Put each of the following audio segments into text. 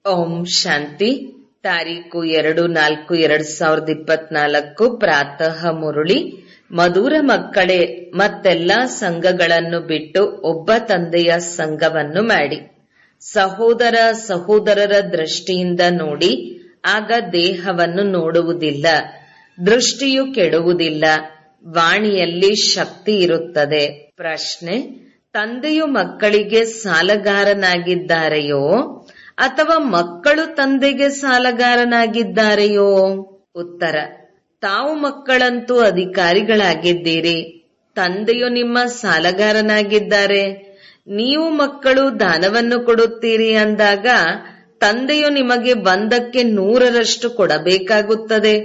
ಓಂ ಶಾಂತಿ ತಾರೀಕು ಎರಡು ನಾಲ್ಕು ಎರಡ್ ಸಾವಿರದ ಇಪ್ಪತ್ನಾಲ್ಕು ಪ್ರಾತಃ ಮುರುಳಿ ಮಧುರ ಮಕ್ಕಳೇ ಮತ್ತೆಲ್ಲಾ ಸಂಘಗಳನ್ನು ಬಿಟ್ಟು ಒಬ್ಬ ತಂದೆಯ ಸಂಘವನ್ನು ಮಾಡಿ ಸಹೋದರ ಸಹೋದರರ ದೃಷ್ಟಿಯಿಂದ ನೋಡಿ ಆಗ ದೇಹವನ್ನು ನೋಡುವುದಿಲ್ಲ ದೃಷ್ಟಿಯು ಕೆಡುವುದಿಲ್ಲ ವಾಣಿಯಲ್ಲಿ ಶಕ್ತಿ ಇರುತ್ತದೆ ಪ್ರಶ್ನೆ ತಂದೆಯು ಮಕ್ಕಳಿಗೆ ಸಾಲಗಾರನಾಗಿದ್ದಾರೆಯೋ ಅಥವಾ ಮಕ್ಕಳು ತಂದೆಗೆ ಸಾಲಗಾರನಾಗಿದ್ದಾರೆಯೋ ಉತ್ತರ ತಾವು ಮಕ್ಕಳಂತೂ ಅಧಿಕಾರಿಗಳಾಗಿದ್ದೀರಿ ತಂದೆಯು ನಿಮ್ಮ ಸಾಲಗಾರನಾಗಿದ್ದಾರೆ ನೀವು ಮಕ್ಕಳು ದಾನವನ್ನು ಕೊಡುತ್ತೀರಿ ಅಂದಾಗ ತಂದೆಯು ನಿಮಗೆ ಒಂದಕ್ಕೆ ನೂರರಷ್ಟು ಕೊಡಬೇಕಾಗುತ್ತದೆ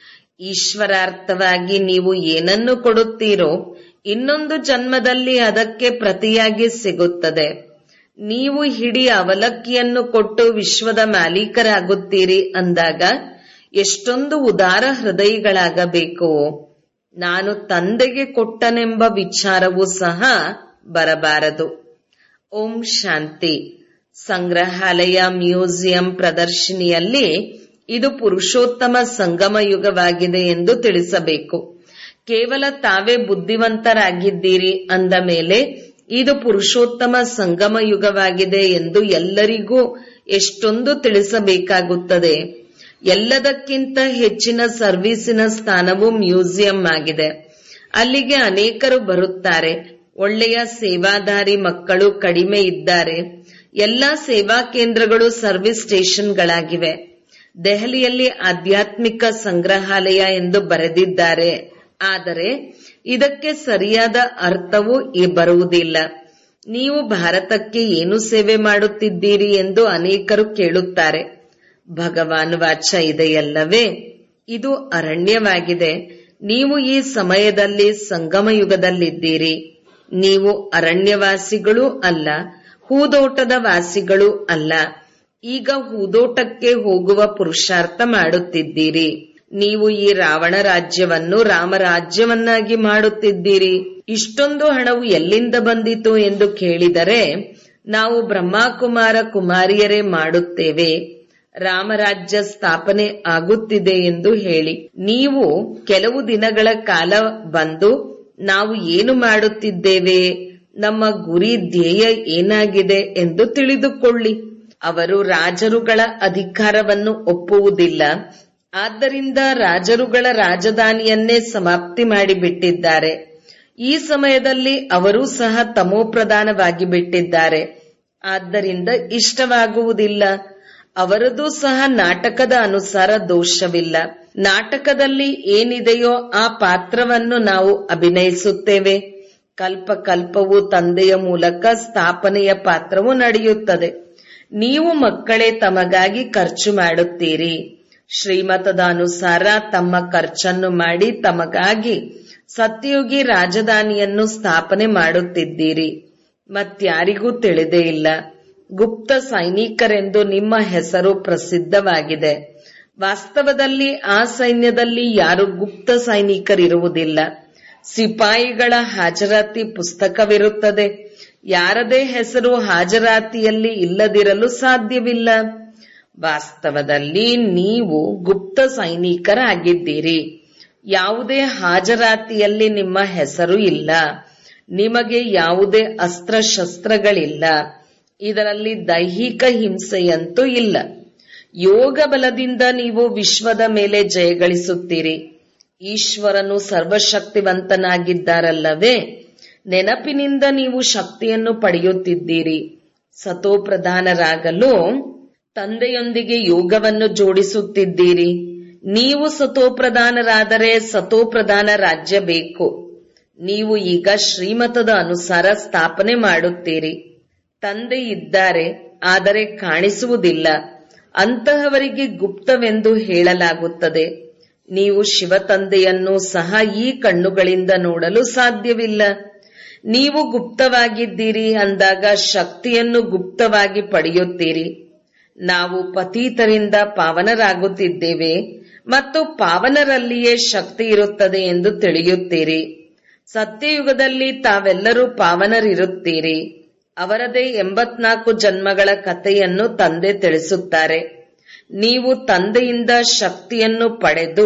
ಈಶ್ವರಾರ್ಥವಾಗಿ ನೀವು ಏನನ್ನು ಕೊಡುತ್ತೀರೋ ಇನ್ನೊಂದು ಜನ್ಮದಲ್ಲಿ ಅದಕ್ಕೆ ಪ್ರತಿಯಾಗಿ ಸಿಗುತ್ತದೆ ನೀವು ಹಿಡಿ ಅವಲಕ್ಕಿಯನ್ನು ಕೊಟ್ಟು ವಿಶ್ವದ ಮಾಲೀಕರಾಗುತ್ತೀರಿ ಅಂದಾಗ ಎಷ್ಟೊಂದು ಉದಾರ ಹೃದಯಗಳಾಗಬೇಕು ನಾನು ತಂದೆಗೆ ಕೊಟ್ಟನೆಂಬ ವಿಚಾರವೂ ಸಹ ಬರಬಾರದು ಓಂ ಶಾಂತಿ ಸಂಗ್ರಹಾಲಯ ಮ್ಯೂಸಿಯಂ ಪ್ರದರ್ಶನಿಯಲ್ಲಿ ಇದು ಪುರುಷೋತ್ತಮ ಸಂಗಮ ಯುಗವಾಗಿದೆ ಎಂದು ತಿಳಿಸಬೇಕು ಕೇವಲ ತಾವೇ ಬುದ್ಧಿವಂತರಾಗಿದ್ದೀರಿ ಅಂದ ಮೇಲೆ ಇದು ಪುರುಷೋತ್ತಮ ಸಂಗಮ ಯುಗವಾಗಿದೆ ಎಂದು ಎಲ್ಲರಿಗೂ ಎಷ್ಟೊಂದು ತಿಳಿಸಬೇಕಾಗುತ್ತದೆ ಎಲ್ಲದಕ್ಕಿಂತ ಹೆಚ್ಚಿನ ಸರ್ವೀಸಿನ ಸ್ಥಾನವು ಮ್ಯೂಸಿಯಂ ಆಗಿದೆ ಅಲ್ಲಿಗೆ ಅನೇಕರು ಬರುತ್ತಾರೆ ಒಳ್ಳೆಯ ಸೇವಾದಾರಿ ಮಕ್ಕಳು ಕಡಿಮೆ ಇದ್ದಾರೆ ಎಲ್ಲಾ ಸೇವಾ ಕೇಂದ್ರಗಳು ಸರ್ವಿಸ್ ಸ್ಟೇಷನ್ಗಳಾಗಿವೆ ದೆಹಲಿಯಲ್ಲಿ ಆಧ್ಯಾತ್ಮಿಕ ಸಂಗ್ರಹಾಲಯ ಎಂದು ಬರೆದಿದ್ದಾರೆ ಆದರೆ ಇದಕ್ಕೆ ಸರಿಯಾದ ಅರ್ಥವು ಬರುವುದಿಲ್ಲ ನೀವು ಭಾರತಕ್ಕೆ ಏನು ಸೇವೆ ಮಾಡುತ್ತಿದ್ದೀರಿ ಎಂದು ಅನೇಕರು ಕೇಳುತ್ತಾರೆ ಭಗವಾನ್ ವಾಚ ಇದೆಯಲ್ಲವೇ ಇದು ಅರಣ್ಯವಾಗಿದೆ ನೀವು ಈ ಸಮಯದಲ್ಲಿ ಸಂಗಮ ಯುಗದಲ್ಲಿದ್ದೀರಿ ನೀವು ಅರಣ್ಯವಾಸಿಗಳೂ ಅಲ್ಲ ಹೂದೋಟದ ವಾಸಿಗಳೂ ಅಲ್ಲ ಈಗ ಹೂದೋಟಕ್ಕೆ ಹೋಗುವ ಪುರುಷಾರ್ಥ ಮಾಡುತ್ತಿದ್ದೀರಿ ನೀವು ಈ ರಾವಣ ರಾಜ್ಯವನ್ನು ರಾಮರಾಜ್ಯವನ್ನಾಗಿ ಮಾಡುತ್ತಿದ್ದೀರಿ ಇಷ್ಟೊಂದು ಹಣವು ಎಲ್ಲಿಂದ ಬಂದಿತು ಎಂದು ಕೇಳಿದರೆ ನಾವು ಬ್ರಹ್ಮಕುಮಾರ ಕುಮಾರಿಯರೇ ಮಾಡುತ್ತೇವೆ ರಾಮರಾಜ್ಯ ಸ್ಥಾಪನೆ ಆಗುತ್ತಿದೆ ಎಂದು ಹೇಳಿ ನೀವು ಕೆಲವು ದಿನಗಳ ಕಾಲ ಬಂದು ನಾವು ಏನು ಮಾಡುತ್ತಿದ್ದೇವೆ ನಮ್ಮ ಗುರಿ ಧ್ಯೇಯ ಏನಾಗಿದೆ ಎಂದು ತಿಳಿದುಕೊಳ್ಳಿ ಅವರು ರಾಜರುಗಳ ಅಧಿಕಾರವನ್ನು ಒಪ್ಪುವುದಿಲ್ಲ ಆದ್ದರಿಂದ ರಾಜರುಗಳ ರಾಜಧಾನಿಯನ್ನೇ ಸಮಾಪ್ತಿ ಮಾಡಿಬಿಟ್ಟಿದ್ದಾರೆ ಈ ಸಮಯದಲ್ಲಿ ಅವರೂ ಸಹ ತಮೋಪ್ರಧಾನವಾಗಿ ಬಿಟ್ಟಿದ್ದಾರೆ ಆದ್ದರಿಂದ ಇಷ್ಟವಾಗುವುದಿಲ್ಲ ಅವರದು ಸಹ ನಾಟಕದ ಅನುಸಾರ ದೋಷವಿಲ್ಲ ನಾಟಕದಲ್ಲಿ ಏನಿದೆಯೋ ಆ ಪಾತ್ರವನ್ನು ನಾವು ಅಭಿನಯಿಸುತ್ತೇವೆ ಕಲ್ಪ ಕಲ್ಪವು ತಂದೆಯ ಮೂಲಕ ಸ್ಥಾಪನೆಯ ಪಾತ್ರವು ನಡೆಯುತ್ತದೆ ನೀವು ಮಕ್ಕಳೇ ತಮಗಾಗಿ ಖರ್ಚು ಮಾಡುತ್ತೀರಿ ಶ್ರೀಮತದ ಅನುಸಾರ ತಮ್ಮ ಖರ್ಚನ್ನು ಮಾಡಿ ತಮಗಾಗಿ ಸತ್ಯಯುಗಿ ರಾಜಧಾನಿಯನ್ನು ಸ್ಥಾಪನೆ ಮಾಡುತ್ತಿದ್ದೀರಿ ಮತ್ಯಾರಿಗೂ ತಿಳಿದೇ ಇಲ್ಲ ಗುಪ್ತ ಸೈನಿಕರೆಂದು ನಿಮ್ಮ ಹೆಸರು ಪ್ರಸಿದ್ಧವಾಗಿದೆ ವಾಸ್ತವದಲ್ಲಿ ಆ ಸೈನ್ಯದಲ್ಲಿ ಯಾರು ಗುಪ್ತ ಸೈನಿಕರಿರುವುದಿಲ್ಲ ಸಿಪಾಯಿಗಳ ಹಾಜರಾತಿ ಪುಸ್ತಕವಿರುತ್ತದೆ ಯಾರದೇ ಹೆಸರು ಹಾಜರಾತಿಯಲ್ಲಿ ಇಲ್ಲದಿರಲು ಸಾಧ್ಯವಿಲ್ಲ ವಾಸ್ತವದಲ್ಲಿ ನೀವು ಗುಪ್ತ ಸೈನಿಕರಾಗಿದ್ದೀರಿ ಯಾವುದೇ ಹಾಜರಾತಿಯಲ್ಲಿ ನಿಮ್ಮ ಹೆಸರು ಇಲ್ಲ ನಿಮಗೆ ಯಾವುದೇ ಅಸ್ತ್ರಶಸ್ತ್ರಗಳಿಲ್ಲ ಇದರಲ್ಲಿ ದೈಹಿಕ ಹಿಂಸೆಯಂತೂ ಇಲ್ಲ ಯೋಗ ಬಲದಿಂದ ನೀವು ವಿಶ್ವದ ಮೇಲೆ ಜಯಗಳಿಸುತ್ತೀರಿ ಈಶ್ವರನು ಸರ್ವಶಕ್ತಿವಂತನಾಗಿದ್ದಾರಲ್ಲವೇ ನೆನಪಿನಿಂದ ನೀವು ಶಕ್ತಿಯನ್ನು ಪಡೆಯುತ್ತಿದ್ದೀರಿ ಸತೋಪ್ರಧಾನರಾಗಲು ತಂದೆಯೊಂದಿಗೆ ಯೋಗವನ್ನು ಜೋಡಿಸುತ್ತಿದ್ದೀರಿ ನೀವು ಸತೋಪ್ರಧಾನರಾದರೆ ಸತೋಪ್ರಧಾನ ರಾಜ್ಯ ಬೇಕು ನೀವು ಈಗ ಶ್ರೀಮತದ ಅನುಸಾರ ಸ್ಥಾಪನೆ ಮಾಡುತ್ತೀರಿ ತಂದೆ ಇದ್ದಾರೆ ಆದರೆ ಕಾಣಿಸುವುದಿಲ್ಲ ಅಂತಹವರಿಗೆ ಗುಪ್ತವೆಂದು ಹೇಳಲಾಗುತ್ತದೆ ನೀವು ಶಿವತಂದೆಯನ್ನು ಸಹ ಈ ಕಣ್ಣುಗಳಿಂದ ನೋಡಲು ಸಾಧ್ಯವಿಲ್ಲ ನೀವು ಗುಪ್ತವಾಗಿದ್ದೀರಿ ಅಂದಾಗ ಶಕ್ತಿಯನ್ನು ಗುಪ್ತವಾಗಿ ಪಡೆಯುತ್ತೀರಿ ನಾವು ಪತೀತರಿಂದ ಪಾವನರಾಗುತ್ತಿದ್ದೇವೆ ಮತ್ತು ಪಾವನರಲ್ಲಿಯೇ ಶಕ್ತಿ ಇರುತ್ತದೆ ಎಂದು ತಿಳಿಯುತ್ತೀರಿ ಸತ್ಯಯುಗದಲ್ಲಿ ತಾವೆಲ್ಲರೂ ಪಾವನರಿರುತ್ತೀರಿ ಅವರದೇ ಎಂಬತ್ನಾಲ್ಕು ಜನ್ಮಗಳ ಕಥೆಯನ್ನು ತಂದೆ ತಿಳಿಸುತ್ತಾರೆ ನೀವು ತಂದೆಯಿಂದ ಶಕ್ತಿಯನ್ನು ಪಡೆದು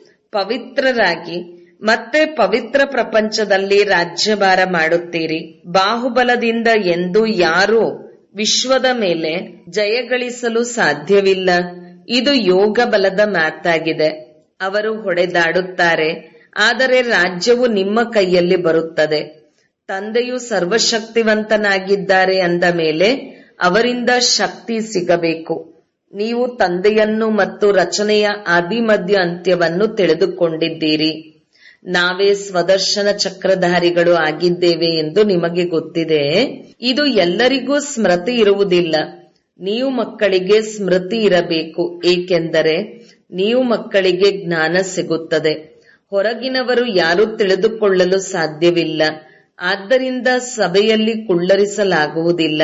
ಪವಿತ್ರರಾಗಿ ಮತ್ತೆ ಪವಿತ್ರ ಪ್ರಪಂಚದಲ್ಲಿ ರಾಜ್ಯಭಾರ ಮಾಡುತ್ತೀರಿ ಬಾಹುಬಲದಿಂದ ಎಂದು ಯಾರೂ ವಿಶ್ವದ ಮೇಲೆ ಜಯಗಳಿಸಲು ಸಾಧ್ಯವಿಲ್ಲ ಇದು ಯೋಗ ಬಲದ ಮಾತಾಗಿದೆ ಅವರು ಹೊಡೆದಾಡುತ್ತಾರೆ ಆದರೆ ರಾಜ್ಯವು ನಿಮ್ಮ ಕೈಯಲ್ಲಿ ಬರುತ್ತದೆ ತಂದೆಯು ಸರ್ವಶಕ್ತಿವಂತನಾಗಿದ್ದಾರೆ ಅಂದ ಮೇಲೆ ಅವರಿಂದ ಶಕ್ತಿ ಸಿಗಬೇಕು ನೀವು ತಂದೆಯನ್ನು ಮತ್ತು ರಚನೆಯ ಆದಿಮಧ್ಯ ಅಂತ್ಯವನ್ನು ತಿಳಿದುಕೊಂಡಿದ್ದೀರಿ ನಾವೇ ಸ್ವದರ್ಶನ ಚಕ್ರಧಾರಿಗಳು ಆಗಿದ್ದೇವೆ ಎಂದು ನಿಮಗೆ ಗೊತ್ತಿದೆ ಇದು ಎಲ್ಲರಿಗೂ ಸ್ಮೃತಿ ಇರುವುದಿಲ್ಲ ನೀವು ಮಕ್ಕಳಿಗೆ ಸ್ಮೃತಿ ಇರಬೇಕು ಏಕೆಂದರೆ ನೀವು ಮಕ್ಕಳಿಗೆ ಜ್ಞಾನ ಸಿಗುತ್ತದೆ ಹೊರಗಿನವರು ಯಾರೂ ತಿಳಿದುಕೊಳ್ಳಲು ಸಾಧ್ಯವಿಲ್ಲ ಆದ್ದರಿಂದ ಸಭೆಯಲ್ಲಿ ಕುಳ್ಳರಿಸಲಾಗುವುದಿಲ್ಲ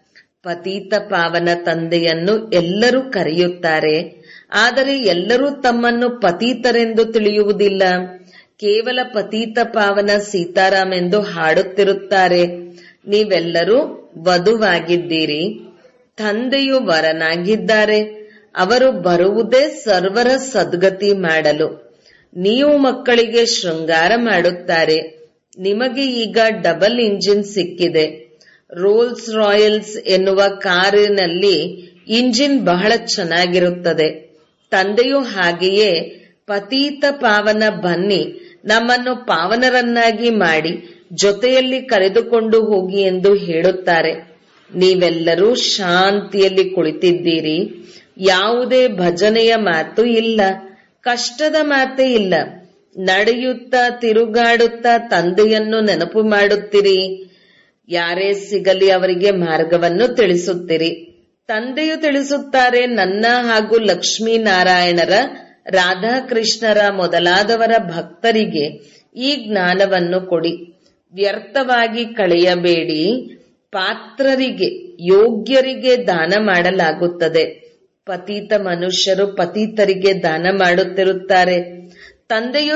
ಪತೀತ ಪಾವನ ತಂದೆಯನ್ನು ಎಲ್ಲರೂ ಕರೆಯುತ್ತಾರೆ ಆದರೆ ಎಲ್ಲರೂ ತಮ್ಮನ್ನು ಪತೀತರೆಂದು ತಿಳಿಯುವುದಿಲ್ಲ ಕೇವಲ ಪತೀತ ಪಾವನ ಸೀತಾರಾಮ್ ಎಂದು ಹಾಡುತ್ತಿರುತ್ತಾರೆ ನೀವೆಲ್ಲರೂ ವಧುವಾಗಿದ್ದೀರಿ ತಂದೆಯು ವರನಾಗಿದ್ದಾರೆ ಅವರು ಬರುವುದೇ ಸರ್ವರ ಸದ್ಗತಿ ಮಾಡಲು ನೀವು ಮಕ್ಕಳಿಗೆ ಶೃಂಗಾರ ಮಾಡುತ್ತಾರೆ ನಿಮಗೆ ಈಗ ಡಬಲ್ ಇಂಜಿನ್ ಸಿಕ್ಕಿದೆ ರೋಲ್ಸ್ ರಾಯಲ್ಸ್ ಎನ್ನುವ ಕಾರಿನಲ್ಲಿ ಇಂಜಿನ್ ಬಹಳ ಚೆನ್ನಾಗಿರುತ್ತದೆ ತಂದೆಯು ಹಾಗೆಯೇ ಪತೀತ ಪಾವನ ಬನ್ನಿ ನಮ್ಮನ್ನು ಪಾವನರನ್ನಾಗಿ ಮಾಡಿ ಜೊತೆಯಲ್ಲಿ ಕರೆದುಕೊಂಡು ಹೋಗಿ ಎಂದು ಹೇಳುತ್ತಾರೆ ನೀವೆಲ್ಲರೂ ಶಾಂತಿಯಲ್ಲಿ ಕುಳಿತಿದ್ದೀರಿ ಯಾವುದೇ ಭಜನೆಯ ಮಾತು ಇಲ್ಲ ಕಷ್ಟದ ಮಾತೇ ಇಲ್ಲ ನಡೆಯುತ್ತಾ ತಿರುಗಾಡುತ್ತಾ ತಂದೆಯನ್ನು ನೆನಪು ಮಾಡುತ್ತೀರಿ ಯಾರೇ ಸಿಗಲಿ ಅವರಿಗೆ ಮಾರ್ಗವನ್ನು ತಿಳಿಸುತ್ತೀರಿ ತಂದೆಯು ತಿಳಿಸುತ್ತಾರೆ ನನ್ನ ಹಾಗೂ ಲಕ್ಷ್ಮೀನಾರಾಯಣರ ರಾಧಾಕೃಷ್ಣರ ಮೊದಲಾದವರ ಭಕ್ತರಿಗೆ ಈ ಜ್ಞಾನವನ್ನು ಕೊಡಿ ವ್ಯರ್ಥವಾಗಿ ಕಳೆಯಬೇಡಿ ಪಾತ್ರರಿಗೆ ಯೋಗ್ಯರಿಗೆ ದಾನ ಮಾಡಲಾಗುತ್ತದೆ ಪತೀತ ಮನುಷ್ಯರು ಪತೀತರಿಗೆ ದಾನ ಮಾಡುತ್ತಿರುತ್ತಾರೆ ತಂದೆಯು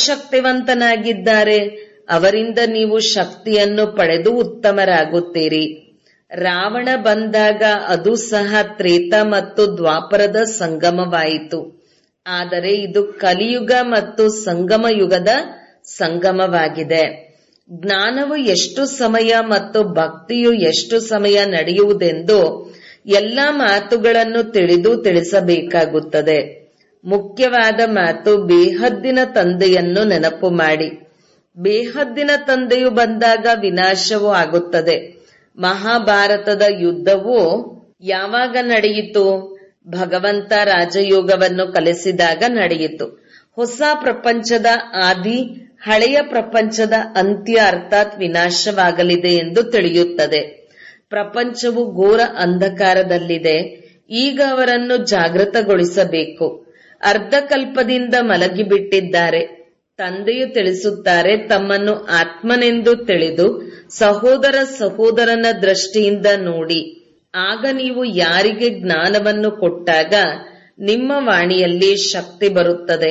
ಸರ್ವಶಕ್ತಿವಂತನಾಗಿದ್ದಾರೆ ಅವರಿಂದ ನೀವು ಶಕ್ತಿಯನ್ನು ಪಡೆದು ಉತ್ತಮರಾಗುತ್ತೀರಿ ರಾವಣ ಬಂದಾಗ ಅದು ಸಹ ತ್ರೇತ ಮತ್ತು ದ್ವಾಪರದ ಸಂಗಮವಾಯಿತು ಆದರೆ ಇದು ಕಲಿಯುಗ ಮತ್ತು ಸಂಗಮ ಯುಗದ ಸಂಗಮವಾಗಿದೆ ಜ್ಞಾನವು ಎಷ್ಟು ಸಮಯ ಮತ್ತು ಭಕ್ತಿಯು ಎಷ್ಟು ಸಮಯ ನಡೆಯುವುದೆಂದು ಎಲ್ಲ ಮಾತುಗಳನ್ನು ತಿಳಿದು ತಿಳಿಸಬೇಕಾಗುತ್ತದೆ ಮುಖ್ಯವಾದ ಮಾತು ಬೇಹದ್ದಿನ ತಂದೆಯನ್ನು ನೆನಪು ಮಾಡಿ ಬೇಹದ್ದಿನ ತಂದೆಯು ಬಂದಾಗ ವಿನಾಶವೂ ಆಗುತ್ತದೆ ಮಹಾಭಾರತದ ಯುದ್ಧವು ಯಾವಾಗ ನಡೆಯಿತು ಭಗವಂತ ರಾಜಯೋಗವನ್ನು ಕಲಿಸಿದಾಗ ನಡೆಯಿತು ಹೊಸ ಪ್ರಪಂಚದ ಆದಿ ಹಳೆಯ ಪ್ರಪಂಚದ ಅಂತ್ಯ ಅರ್ಥಾತ್ ವಿನಾಶವಾಗಲಿದೆ ಎಂದು ತಿಳಿಯುತ್ತದೆ ಪ್ರಪಂಚವು ಘೋರ ಅಂಧಕಾರದಲ್ಲಿದೆ ಈಗ ಅವರನ್ನು ಜಾಗೃತಗೊಳಿಸಬೇಕು ಅರ್ಧಕಲ್ಪದಿಂದ ಮಲಗಿಬಿಟ್ಟಿದ್ದಾರೆ ತಂದೆಯು ತಿಳಿಸುತ್ತಾರೆ ತಮ್ಮನ್ನು ಆತ್ಮನೆಂದು ತಿಳಿದು ಸಹೋದರ ಸಹೋದರನ ದೃಷ್ಟಿಯಿಂದ ನೋಡಿ ಆಗ ನೀವು ಯಾರಿಗೆ ಜ್ಞಾನವನ್ನು ಕೊಟ್ಟಾಗ ನಿಮ್ಮ ವಾಣಿಯಲ್ಲಿ ಶಕ್ತಿ ಬರುತ್ತದೆ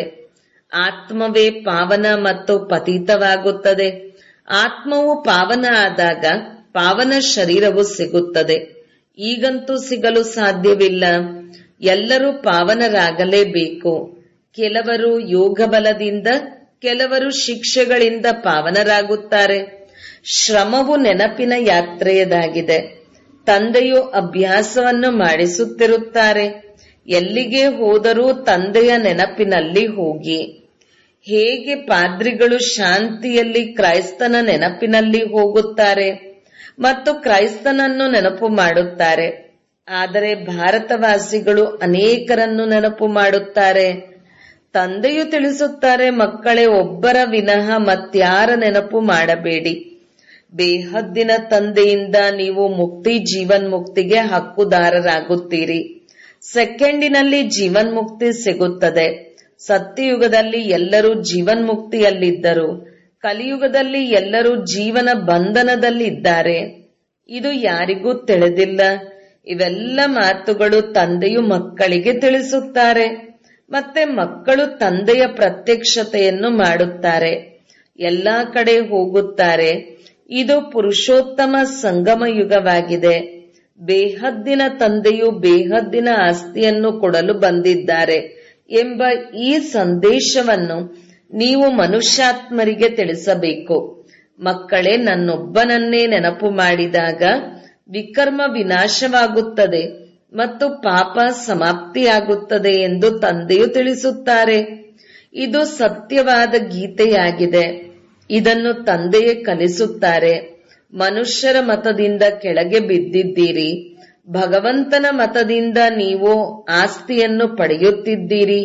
ಆತ್ಮವೇ ಪಾವನ ಮತ್ತು ಪತೀತವಾಗುತ್ತದೆ ಆತ್ಮವು ಪಾವನ ಆದಾಗ ಪಾವನ ಶರೀರವು ಸಿಗುತ್ತದೆ ಈಗಂತೂ ಸಿಗಲು ಸಾಧ್ಯವಿಲ್ಲ ಎಲ್ಲರೂ ಪಾವನರಾಗಲೇಬೇಕು ಕೆಲವರು ಯೋಗ ಬಲದಿಂದ ಕೆಲವರು ಶಿಕ್ಷೆಗಳಿಂದ ಪಾವನರಾಗುತ್ತಾರೆ ಶ್ರಮವು ನೆನಪಿನ ಯಾತ್ರೆಯದಾಗಿದೆ ತಂದೆಯು ಅಭ್ಯಾಸವನ್ನು ಮಾಡಿಸುತ್ತಿರುತ್ತಾರೆ ಎಲ್ಲಿಗೆ ಹೋದರೂ ತಂದೆಯ ನೆನಪಿನಲ್ಲಿ ಹೋಗಿ ಹೇಗೆ ಪಾದ್ರಿಗಳು ಶಾಂತಿಯಲ್ಲಿ ಕ್ರೈಸ್ತನ ನೆನಪಿನಲ್ಲಿ ಹೋಗುತ್ತಾರೆ ಮತ್ತು ಕ್ರೈಸ್ತನನ್ನು ನೆನಪು ಮಾಡುತ್ತಾರೆ ಆದರೆ ಭಾರತವಾಸಿಗಳು ಅನೇಕರನ್ನು ನೆನಪು ಮಾಡುತ್ತಾರೆ ತಂದೆಯು ತಿಳಿಸುತ್ತಾರೆ ಮಕ್ಕಳೇ ಒಬ್ಬರ ವಿನಃ ಮತ್ಯಾರ ನೆನಪು ಮಾಡಬೇಡಿ ಬೇಹದ್ದಿನ ತಂದೆಯಿಂದ ನೀವು ಮುಕ್ತಿ ಜೀವನ್ಮುಕ್ತಿಗೆ ಹಕ್ಕುದಾರರಾಗುತ್ತೀರಿ ಸೆಕೆಂಡಿನಲ್ಲಿ ಜೀವನ್ಮುಕ್ತಿ ಸಿಗುತ್ತದೆ ಸತ್ಯಯುಗದಲ್ಲಿ ಎಲ್ಲರೂ ಜೀವನ್ಮುಕ್ತಿಯಲ್ಲಿದ್ದರು ಕಲಿಯುಗದಲ್ಲಿ ಎಲ್ಲರೂ ಜೀವನ ಬಂಧನದಲ್ಲಿದ್ದಾರೆ ಇದು ಯಾರಿಗೂ ತಿಳಿದಿಲ್ಲ ಇವೆಲ್ಲ ಮಾತುಗಳು ತಂದೆಯು ಮಕ್ಕಳಿಗೆ ತಿಳಿಸುತ್ತಾರೆ ಮತ್ತೆ ಮಕ್ಕಳು ತಂದೆಯ ಪ್ರತ್ಯಕ್ಷತೆಯನ್ನು ಮಾಡುತ್ತಾರೆ ಎಲ್ಲಾ ಕಡೆ ಹೋಗುತ್ತಾರೆ ಇದು ಪುರುಷೋತ್ತಮ ಸಂಗಮ ಯುಗವಾಗಿದೆ ಬೇಹದ್ದಿನ ತಂದೆಯು ಬೇಹದ್ದಿನ ಆಸ್ತಿಯನ್ನು ಕೊಡಲು ಬಂದಿದ್ದಾರೆ ಎಂಬ ಈ ಸಂದೇಶವನ್ನು ನೀವು ಮನುಷ್ಯಾತ್ಮರಿಗೆ ತಿಳಿಸಬೇಕು ಮಕ್ಕಳೇ ನನ್ನೊಬ್ಬನನ್ನೇ ನೆನಪು ಮಾಡಿದಾಗ ವಿಕರ್ಮ ವಿನಾಶವಾಗುತ್ತದೆ ಮತ್ತು ಪಾಪ ಸಮಾಪ್ತಿಯಾಗುತ್ತದೆ ಎಂದು ತಂದೆಯು ತಿಳಿಸುತ್ತಾರೆ ಇದು ಸತ್ಯವಾದ ಗೀತೆಯಾಗಿದೆ ಇದನ್ನು ತಂದೆಯೇ ಕಲಿಸುತ್ತಾರೆ ಮನುಷ್ಯರ ಮತದಿಂದ ಕೆಳಗೆ ಬಿದ್ದಿದ್ದೀರಿ ಭಗವಂತನ ಮತದಿಂದ ನೀವು ಆಸ್ತಿಯನ್ನು ಪಡೆಯುತ್ತಿದ್ದೀರಿ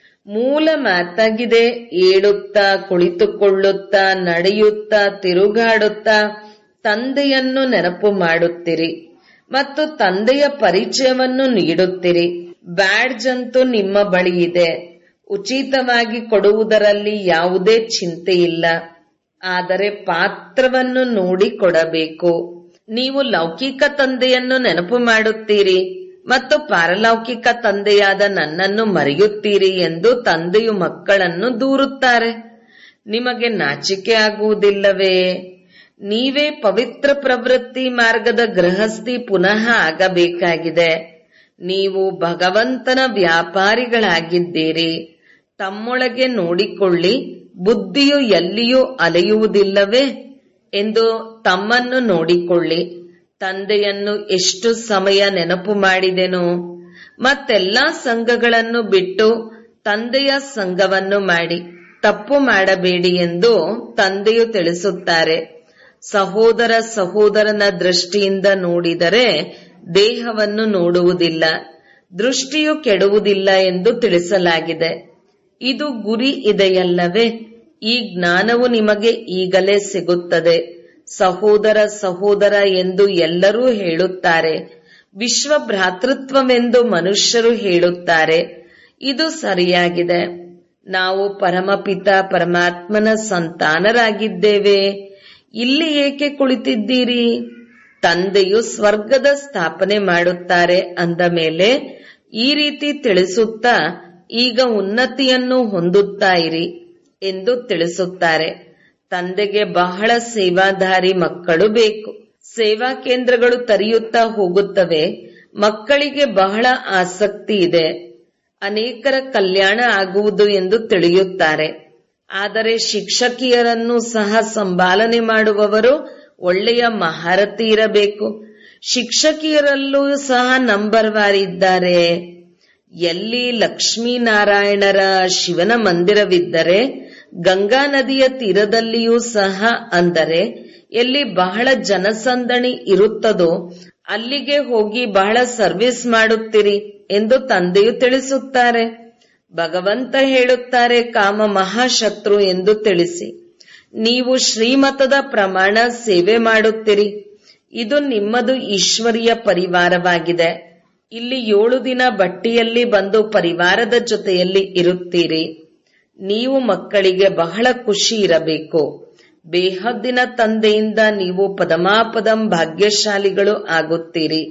ಮೂಲ ಮಾತಾಗಿದೆ ಏಳುತ್ತಾ ಕುಳಿತುಕೊಳ್ಳುತ್ತಾ ನಡೆಯುತ್ತಾ ತಿರುಗಾಡುತ್ತಾ ತಂದೆಯನ್ನು ನೆನಪು ಮಾಡುತ್ತೀರಿ ಮತ್ತು ತಂದೆಯ ಪರಿಚಯವನ್ನು ನೀಡುತ್ತೀರಿ ಬ್ಯಾಡ್ಜ್ ಅಂತೂ ನಿಮ್ಮ ಬಳಿ ಇದೆ ಉಚಿತವಾಗಿ ಕೊಡುವುದರಲ್ಲಿ ಯಾವುದೇ ಚಿಂತೆ ಇಲ್ಲ ಆದರೆ ಪಾತ್ರವನ್ನು ನೋಡಿ ಕೊಡಬೇಕು ನೀವು ಲೌಕಿಕ ತಂದೆಯನ್ನು ನೆನಪು ಮಾಡುತ್ತೀರಿ ಮತ್ತು ಪಾರಲೌಕಿಕ ತಂದೆಯಾದ ನನ್ನನ್ನು ಮರೆಯುತ್ತೀರಿ ಎಂದು ತಂದೆಯು ಮಕ್ಕಳನ್ನು ದೂರುತ್ತಾರೆ ನಿಮಗೆ ನಾಚಿಕೆ ಆಗುವುದಿಲ್ಲವೇ ನೀವೇ ಪವಿತ್ರ ಪ್ರವೃತ್ತಿ ಮಾರ್ಗದ ಗೃಹಸ್ಥಿ ಪುನಃ ಆಗಬೇಕಾಗಿದೆ ನೀವು ಭಗವಂತನ ವ್ಯಾಪಾರಿಗಳಾಗಿದ್ದೀರಿ ತಮ್ಮೊಳಗೆ ನೋಡಿಕೊಳ್ಳಿ ಬುದ್ಧಿಯು ಎಲ್ಲಿಯೂ ಅಲೆಯುವುದಿಲ್ಲವೇ ಎಂದು ತಮ್ಮನ್ನು ನೋಡಿಕೊಳ್ಳಿ ತಂದೆಯನ್ನು ಎಷ್ಟು ಸಮಯ ನೆನಪು ಮಾಡಿದೆನು ಮತ್ತೆಲ್ಲಾ ಸಂಘಗಳನ್ನು ಬಿಟ್ಟು ತಂದೆಯ ಸಂಘವನ್ನು ಮಾಡಿ ತಪ್ಪು ಮಾಡಬೇಡಿ ಎಂದು ತಂದೆಯು ತಿಳಿಸುತ್ತಾರೆ ಸಹೋದರ ಸಹೋದರನ ದೃಷ್ಟಿಯಿಂದ ನೋಡಿದರೆ ದೇಹವನ್ನು ನೋಡುವುದಿಲ್ಲ ದೃಷ್ಟಿಯು ಕೆಡುವುದಿಲ್ಲ ಎಂದು ತಿಳಿಸಲಾಗಿದೆ ಇದು ಗುರಿ ಇದೆಯಲ್ಲವೇ ಈ ಜ್ಞಾನವು ನಿಮಗೆ ಈಗಲೇ ಸಿಗುತ್ತದೆ ಸಹೋದರ ಸಹೋದರ ಎಂದು ಎಲ್ಲರೂ ಹೇಳುತ್ತಾರೆ ವಿಶ್ವ ಭ್ರಾತೃತ್ವವೆಂದು ಮನುಷ್ಯರು ಹೇಳುತ್ತಾರೆ ಇದು ಸರಿಯಾಗಿದೆ ನಾವು ಪರಮಪಿತ ಪರಮಾತ್ಮನ ಸಂತಾನರಾಗಿದ್ದೇವೆ ಇಲ್ಲಿ ಏಕೆ ಕುಳಿತಿದ್ದೀರಿ ತಂದೆಯು ಸ್ವರ್ಗದ ಸ್ಥಾಪನೆ ಮಾಡುತ್ತಾರೆ ಅಂದ ಮೇಲೆ ಈ ರೀತಿ ತಿಳಿಸುತ್ತಾ ಈಗ ಉನ್ನತಿಯನ್ನು ಹೊಂದುತ್ತಾ ಇರಿ ಎಂದು ತಿಳಿಸುತ್ತಾರೆ ತಂದೆಗೆ ಬಹಳ ಸೇವಾಧಾರಿ ಮಕ್ಕಳು ಬೇಕು ಸೇವಾ ಕೇಂದ್ರಗಳು ತರಿಯುತ್ತಾ ಹೋಗುತ್ತವೆ ಮಕ್ಕಳಿಗೆ ಬಹಳ ಆಸಕ್ತಿ ಇದೆ ಅನೇಕರ ಕಲ್ಯಾಣ ಆಗುವುದು ಎಂದು ತಿಳಿಯುತ್ತಾರೆ ಆದರೆ ಶಿಕ್ಷಕಿಯರನ್ನು ಸಹ ಸಂಪಾಲನೆ ಮಾಡುವವರು ಒಳ್ಳೆಯ ಮಹಾರಥಿ ಇರಬೇಕು ಶಿಕ್ಷಕಿಯರಲ್ಲೂ ಸಹ ನಂಬರ್ ವಾರ್ ಇದ್ದಾರೆ ಎಲ್ಲಿ ಲಕ್ಷ್ಮೀನಾರಾಯಣರ ಶಿವನ ಮಂದಿರವಿದ್ದರೆ ಗಂಗಾ ನದಿಯ ತೀರದಲ್ಲಿಯೂ ಸಹ ಅಂದರೆ ಎಲ್ಲಿ ಬಹಳ ಜನಸಂದಣಿ ಇರುತ್ತದೋ ಅಲ್ಲಿಗೆ ಹೋಗಿ ಬಹಳ ಸರ್ವಿಸ್ ಮಾಡುತ್ತೀರಿ ಎಂದು ತಂದೆಯು ತಿಳಿಸುತ್ತಾರೆ ಭಗವಂತ ಹೇಳುತ್ತಾರೆ ಕಾಮ ಮಹಾಶತ್ರು ಎಂದು ತಿಳಿಸಿ ನೀವು ಶ್ರೀಮತದ ಪ್ರಮಾಣ ಸೇವೆ ಮಾಡುತ್ತೀರಿ ಇದು ನಿಮ್ಮದು ಈಶ್ವರಿಯ ಪರಿವಾರವಾಗಿದೆ ಇಲ್ಲಿ ಏಳು ದಿನ ಬಟ್ಟಿಯಲ್ಲಿ ಬಂದು ಪರಿವಾರದ ಜೊತೆಯಲ್ಲಿ ಇರುತ್ತೀರಿ ನೀವು ಮಕ್ಕಳಿಗೆ ಬಹಳ ಖುಷಿ ಇರಬೇಕು ಬೇಹದ್ದಿನ ತಂದೆಯಿಂದ ನೀವು ಪದಮಾಪದಂ ಭಾಗ್ಯಶಾಲಿಗಳು ಆಗುತ್ತೀರಿ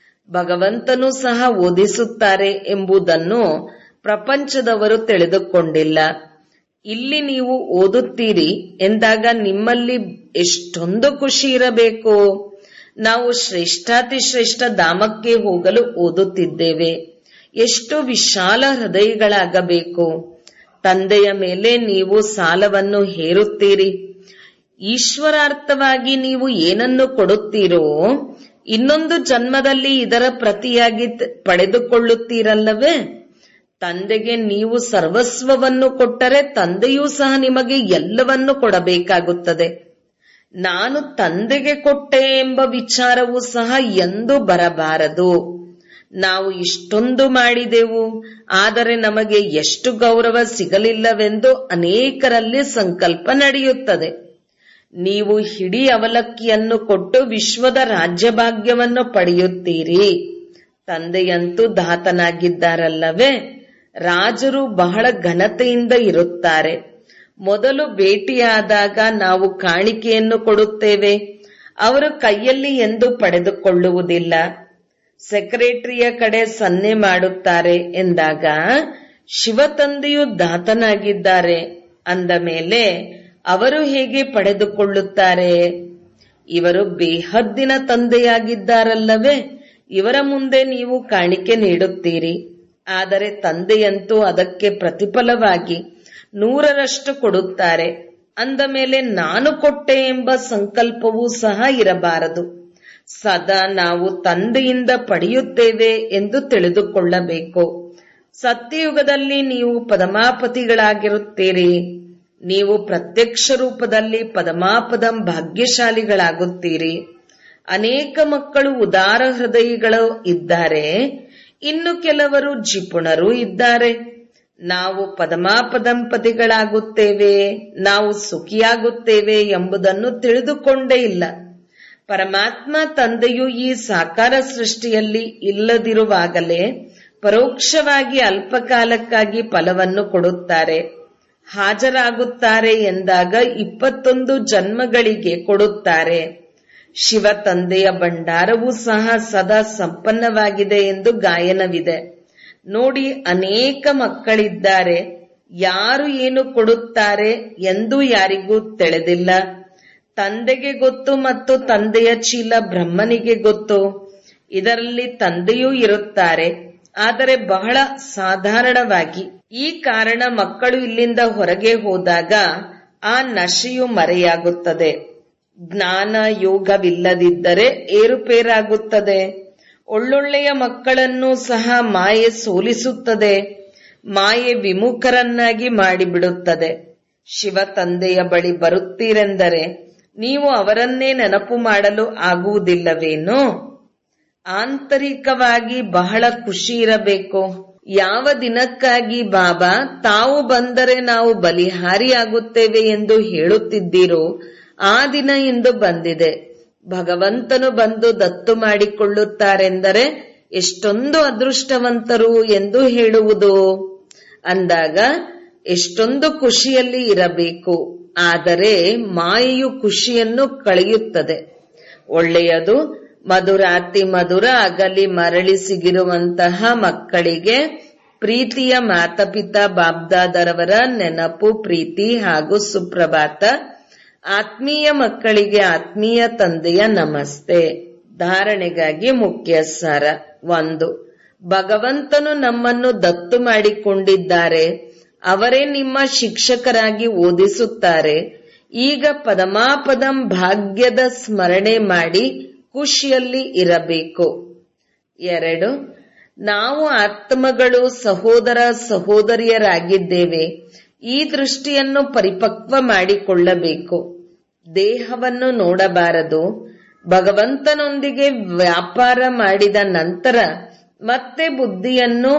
ಭಗವಂತನು ಸಹ ಓದಿಸುತ್ತಾರೆ ಎಂಬುದನ್ನು ಪ್ರಪಂಚದವರು ತಿಳಿದುಕೊಂಡಿಲ್ಲ ಇಲ್ಲಿ ನೀವು ಓದುತ್ತೀರಿ ಎಂದಾಗ ನಿಮ್ಮಲ್ಲಿ ಎಷ್ಟೊಂದು ಖುಷಿ ಇರಬೇಕು ನಾವು ಶ್ರೇಷ್ಠಾತಿ ಶ್ರೇಷ್ಠ ಧಾಮಕ್ಕೆ ಹೋಗಲು ಓದುತ್ತಿದ್ದೇವೆ ಎಷ್ಟು ವಿಶಾಲ ಹೃದಯಗಳಾಗಬೇಕು ತಂದೆಯ ಮೇಲೆ ನೀವು ಸಾಲವನ್ನು ಹೇರುತ್ತೀರಿ ಈಶ್ವರಾರ್ಥವಾಗಿ ನೀವು ಏನನ್ನು ಕೊಡುತ್ತೀರೋ ಇನ್ನೊಂದು ಜನ್ಮದಲ್ಲಿ ಇದರ ಪ್ರತಿಯಾಗಿ ಪಡೆದುಕೊಳ್ಳುತ್ತೀರಲ್ಲವೇ ತಂದೆಗೆ ನೀವು ಸರ್ವಸ್ವವನ್ನು ಕೊಟ್ಟರೆ ತಂದೆಯೂ ಸಹ ನಿಮಗೆ ಎಲ್ಲವನ್ನು ಕೊಡಬೇಕಾಗುತ್ತದೆ ನಾನು ತಂದೆಗೆ ಕೊಟ್ಟೆ ಎಂಬ ವಿಚಾರವೂ ಸಹ ಎಂದೂ ಬರಬಾರದು ನಾವು ಇಷ್ಟೊಂದು ಮಾಡಿದೆವು ಆದರೆ ನಮಗೆ ಎಷ್ಟು ಗೌರವ ಸಿಗಲಿಲ್ಲವೆಂದು ಅನೇಕರಲ್ಲಿ ಸಂಕಲ್ಪ ನಡೆಯುತ್ತದೆ ನೀವು ಹಿಡಿ ಅವಲಕ್ಕಿಯನ್ನು ಕೊಟ್ಟು ವಿಶ್ವದ ರಾಜ್ಯಭಾಗ್ಯವನ್ನು ಪಡೆಯುತ್ತೀರಿ ತಂದೆಯಂತೂ ದಾತನಾಗಿದ್ದಾರಲ್ಲವೇ ರಾಜರು ಬಹಳ ಘನತೆಯಿಂದ ಇರುತ್ತಾರೆ ಮೊದಲು ಭೇಟಿಯಾದಾಗ ನಾವು ಕಾಣಿಕೆಯನ್ನು ಕೊಡುತ್ತೇವೆ ಅವರು ಕೈಯಲ್ಲಿ ಎಂದು ಪಡೆದುಕೊಳ್ಳುವುದಿಲ್ಲ ಸೆಕ್ರೆಟರಿಯ ಕಡೆ ಸನ್ನೆ ಮಾಡುತ್ತಾರೆ ಎಂದಾಗ ಶಿವತಂದೆಯು ದಾತನಾಗಿದ್ದಾರೆ ಅಂದ ಮೇಲೆ ಅವರು ಹೇಗೆ ಪಡೆದುಕೊಳ್ಳುತ್ತಾರೆ ಇವರು ಬೇಹದ್ದಿನ ತಂದೆಯಾಗಿದ್ದಾರಲ್ಲವೇ ಇವರ ಮುಂದೆ ನೀವು ಕಾಣಿಕೆ ನೀಡುತ್ತೀರಿ ಆದರೆ ತಂದೆಯಂತೂ ಅದಕ್ಕೆ ಪ್ರತಿಫಲವಾಗಿ ನೂರರಷ್ಟು ಕೊಡುತ್ತಾರೆ ಅಂದ ಮೇಲೆ ನಾನು ಕೊಟ್ಟೆ ಎಂಬ ಸಂಕಲ್ಪವೂ ಸಹ ಇರಬಾರದು ಸದಾ ನಾವು ತಂದೆಯಿಂದ ಪಡೆಯುತ್ತೇವೆ ಎಂದು ತಿಳಿದುಕೊಳ್ಳಬೇಕು ಸತ್ಯಯುಗದಲ್ಲಿ ನೀವು ಪದಮಾಪತಿಗಳಾಗಿರುತ್ತೀರಿ ನೀವು ಪ್ರತ್ಯಕ್ಷ ರೂಪದಲ್ಲಿ ಪದಮಾಪದಂ ಭಾಗ್ಯಶಾಲಿಗಳಾಗುತ್ತೀರಿ ಅನೇಕ ಮಕ್ಕಳು ಉದಾರ ಹೃದಯಿಗಳು ಇದ್ದಾರೆ ಇನ್ನು ಕೆಲವರು ಜಿಪುಣರು ಇದ್ದಾರೆ ನಾವು ಪದಮಾಪದಂಪತಿಗಳಾಗುತ್ತೇವೆ ನಾವು ಸುಖಿಯಾಗುತ್ತೇವೆ ಎಂಬುದನ್ನು ತಿಳಿದುಕೊಂಡೇ ಇಲ್ಲ ಪರಮಾತ್ಮ ತಂದೆಯು ಈ ಸಾಕಾರ ಸೃಷ್ಟಿಯಲ್ಲಿ ಇಲ್ಲದಿರುವಾಗಲೇ ಪರೋಕ್ಷವಾಗಿ ಅಲ್ಪಕಾಲಕ್ಕಾಗಿ ಫಲವನ್ನು ಕೊಡುತ್ತಾರೆ ಹಾಜರಾಗುತ್ತಾರೆ ಎಂದಾಗ ಇಪ್ಪತ್ತೊಂದು ಜನ್ಮಗಳಿಗೆ ಕೊಡುತ್ತಾರೆ ಶಿವ ತಂದೆಯ ಭಂಡಾರವೂ ಸಹ ಸದಾ ಸಂಪನ್ನವಾಗಿದೆ ಎಂದು ಗಾಯನವಿದೆ ನೋಡಿ ಅನೇಕ ಮಕ್ಕಳಿದ್ದಾರೆ ಯಾರು ಏನು ಕೊಡುತ್ತಾರೆ ಎಂದು ಯಾರಿಗೂ ತಿಳಿದಿಲ್ಲ ತಂದೆಗೆ ಗೊತ್ತು ಮತ್ತು ತಂದೆಯ ಚೀಲ ಬ್ರಹ್ಮನಿಗೆ ಗೊತ್ತು ಇದರಲ್ಲಿ ತಂದೆಯೂ ಇರುತ್ತಾರೆ ಆದರೆ ಬಹಳ ಸಾಧಾರಣವಾಗಿ ಈ ಕಾರಣ ಮಕ್ಕಳು ಇಲ್ಲಿಂದ ಹೊರಗೆ ಹೋದಾಗ ಆ ನಶೆಯು ಮರೆಯಾಗುತ್ತದೆ ಜ್ಞಾನ ಯೋಗವಿಲ್ಲದಿದ್ದರೆ ಏರುಪೇರಾಗುತ್ತದೆ ಒಳ್ಳೊಳ್ಳೆಯ ಮಕ್ಕಳನ್ನು ಸಹ ಮಾಯೆ ಸೋಲಿಸುತ್ತದೆ ಮಾಯೆ ವಿಮುಖರನ್ನಾಗಿ ಮಾಡಿಬಿಡುತ್ತದೆ ಶಿವ ತಂದೆಯ ಬಳಿ ಬರುತ್ತೀರೆಂದರೆ ನೀವು ಅವರನ್ನೇ ನೆನಪು ಮಾಡಲು ಆಗುವುದಿಲ್ಲವೇನೋ ಆಂತರಿಕವಾಗಿ ಬಹಳ ಖುಷಿ ಇರಬೇಕು ಯಾವ ದಿನಕ್ಕಾಗಿ ಬಾಬಾ ತಾವು ಬಂದರೆ ನಾವು ಬಲಿಹಾರಿಯಾಗುತ್ತೇವೆ ಎಂದು ಹೇಳುತ್ತಿದ್ದೀರೋ ಆ ದಿನ ಇಂದು ಬಂದಿದೆ ಭಗವಂತನು ಬಂದು ದತ್ತು ಮಾಡಿಕೊಳ್ಳುತ್ತಾರೆಂದರೆ ಎಷ್ಟೊಂದು ಅದೃಷ್ಟವಂತರು ಎಂದು ಹೇಳುವುದು ಅಂದಾಗ ಎಷ್ಟೊಂದು ಖುಷಿಯಲ್ಲಿ ಇರಬೇಕು ಆದರೆ ಮಾಯೆಯು ಖುಷಿಯನ್ನು ಕಳೆಯುತ್ತದೆ ಒಳ್ಳೆಯದು ಮಧುರಾತಿ ಮಧುರ ಅಗಲಿ ಮರಳಿ ಸಿಗಿರುವಂತಹ ಮಕ್ಕಳಿಗೆ ಪ್ರೀತಿಯ ಮಾತಪಿತಾ ಬಾಬ್ದಾದರವರ ನೆನಪು ಪ್ರೀತಿ ಹಾಗೂ ಸುಪ್ರಭಾತ ಆತ್ಮೀಯ ಮಕ್ಕಳಿಗೆ ಆತ್ಮೀಯ ತಂದೆಯ ನಮಸ್ತೆ ಧಾರಣೆಗಾಗಿ ಮುಖ್ಯ ಸಾರ ಒಂದು ಭಗವಂತನು ನಮ್ಮನ್ನು ದತ್ತು ಮಾಡಿಕೊಂಡಿದ್ದಾರೆ ಅವರೇ ನಿಮ್ಮ ಶಿಕ್ಷಕರಾಗಿ ಓದಿಸುತ್ತಾರೆ ಈಗ ಪದಮಾಪದಂ ಭಾಗ್ಯದ ಸ್ಮರಣೆ ಮಾಡಿ ಖುಷಿಯಲ್ಲಿ ಇರಬೇಕು ಎರಡು ನಾವು ಆತ್ಮಗಳು ಸಹೋದರ ಸಹೋದರಿಯರಾಗಿದ್ದೇವೆ ಈ ದೃಷ್ಟಿಯನ್ನು ಪರಿಪಕ್ವ ಮಾಡಿಕೊಳ್ಳಬೇಕು ದೇಹವನ್ನು ನೋಡಬಾರದು ಭಗವಂತನೊಂದಿಗೆ ವ್ಯಾಪಾರ ಮಾಡಿದ ನಂತರ ಮತ್ತೆ ಬುದ್ಧಿಯನ್ನು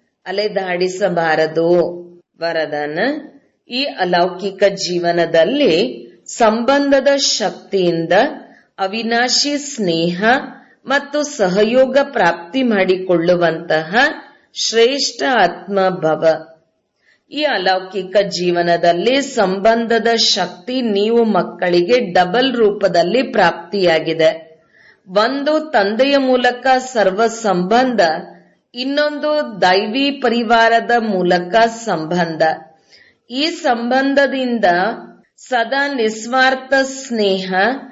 ಅಲೆದಾಡಿಸಬಾರದು ವರದಾನ ಈ ಅಲೌಕಿಕ ಜೀವನದಲ್ಲಿ ಸಂಬಂಧದ ಶಕ್ತಿಯಿಂದ ಅವಿನಾಶಿ ಸ್ನೇಹ ಮತ್ತು ಸಹಯೋಗ ಪ್ರಾಪ್ತಿ ಮಾಡಿಕೊಳ್ಳುವಂತಹ ಶ್ರೇಷ್ಠ ಆತ್ಮಭವ ಈ ಅಲೌಕಿಕ ಜೀವನದಲ್ಲಿ ಸಂಬಂಧದ ಶಕ್ತಿ ನೀವು ಮಕ್ಕಳಿಗೆ ಡಬಲ್ ರೂಪದಲ್ಲಿ ಪ್ರಾಪ್ತಿಯಾಗಿದೆ ಒಂದು ತಂದೆಯ ಮೂಲಕ ಸರ್ವ ಸಂಬಂಧ ಇನ್ನೊಂದು ದೈವಿ ಪರಿವಾರದ ಮೂಲಕ ಸಂಬಂಧ ಈ ಸಂಬಂಧದಿಂದ ಸದಾ ನಿಸ್ವಾರ್ಥ ಸ್ನೇಹ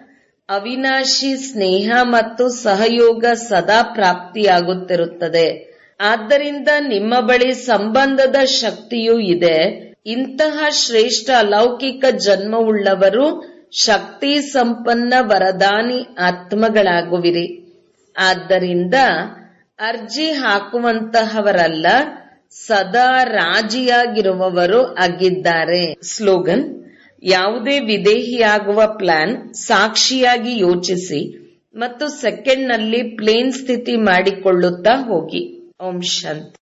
ಅವಿನಾಶಿ ಸ್ನೇಹ ಮತ್ತು ಸಹಯೋಗ ಸದಾ ಪ್ರಾಪ್ತಿಯಾಗುತ್ತಿರುತ್ತದೆ ಆದ್ದರಿಂದ ನಿಮ್ಮ ಬಳಿ ಸಂಬಂಧದ ಶಕ್ತಿಯೂ ಇದೆ ಇಂತಹ ಶ್ರೇಷ್ಠ ಅಲೌಕಿಕ ಜನ್ಮವುಳ್ಳವರು ಶಕ್ತಿ ಸಂಪನ್ನ ವರದಾನಿ ಆತ್ಮಗಳಾಗುವಿರಿ ಆದ್ದರಿಂದ ಅರ್ಜಿ ಹಾಕುವಂತಹವರಲ್ಲ ಸದಾ ರಾಜಿಯಾಗಿರುವವರು ಆಗಿದ್ದಾರೆ ಸ್ಲೋಗನ್ ಯಾವುದೇ ವಿದೇಹಿಯಾಗುವ ಪ್ಲಾನ್ ಸಾಕ್ಷಿಯಾಗಿ ಯೋಚಿಸಿ ಮತ್ತು ಸೆಕೆಂಡ್ನಲ್ಲಿ ಪ್ಲೇನ್ ಸ್ಥಿತಿ ಮಾಡಿಕೊಳ್ಳುತ್ತಾ ಹೋಗಿ ಓಂ ಶಾಂತಿ